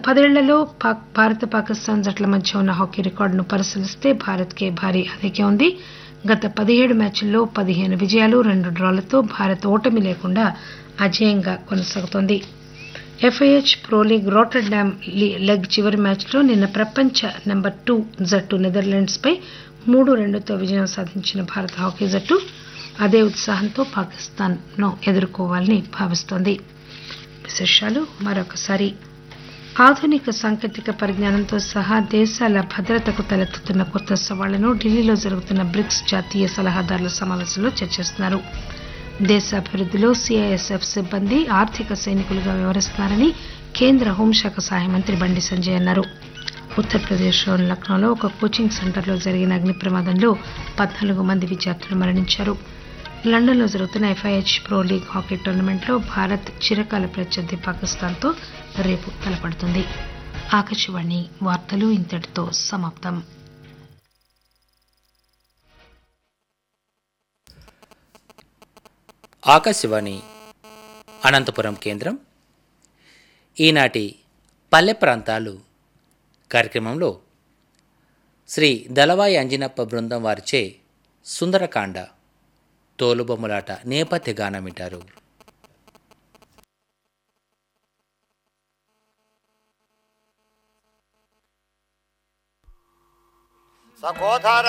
పదేళ్లలో పాక్ భారత పాకిస్తాన్ జట్ల మధ్య ఉన్న హాకీ రికార్డును పరిశీలిస్తే భారత్కే భారీ ఆధిక్యం ఉంది గత పదిహేడు మ్యాచ్ల్లో పదిహేను విజయాలు రెండు డ్రాలతో భారత్ ఓటమి లేకుండా అజేయంగా కొనసాగుతోంది FIH pro league Rotterdam leg చివరి మ్యాచ్లో నిన్న ప్రపంచ నెంబర్ టూ జట్టు నెదర్లాండ్స్ పై మూడు రెండుతో విజయం సాధించిన భారత హాకీ జట్టు అదే ఉత్సాహంతో పాకిస్తాన్ ను ఎదుర్కోవాలని భావిస్తోంది విశేషాలు మరొకసారి ఆధునిక సాంకేతిక పరిజ్ఞానంతో సహా దేశాల భద్రతకు తలెత్తుతున్న కొత్త సవాళ్లను ఢిల్లీలో జరుగుతున్న బ్రిక్స్ జాతీయ సలహాదారుల సమావేశంలో చర్చిస్తున్నారు దేశాభివృద్దిలో సిఐఎస్ఎఫ్ సిబ్బంది ఆర్థిక సైనికులుగా వ్యవహరిస్తున్నారని కేంద్ర హోంశాఖ సహాయ మంత్రి బండి సంజయ్ అన్నారు ఉత్తరప్రదేశ్లోని లక్నోలో ఒక కోచింగ్ సెంటర్లో జరిగిన అగ్ని ప్రమాదంలో పద్నాలుగు మంది విద్యార్థులు మరణించారు లండన్లో జరుగుతున్న ఎఫ్ఐహెచ్ ప్రో లీగ్ హాకీ టోర్నమెంట్లో భారత్ చిరకాల ప్రత్యర్థి పాకిస్తాన్తో రేపు తలపడుతుంది ఆకాశవాణి వార్తలు ఇంతటితో సమాప్తం ఆకాశవాణి అనంతపురం కేంద్రం ఈనాటి పల్లె ప్రాంతాలు కార్యక్రమంలో శ్రీ దళవాయి అంజినప్ప బృందం వారిచే సుందరకాండ తోలుబొమ్మలాట నేపథ్య గానం వింటారు సకోధార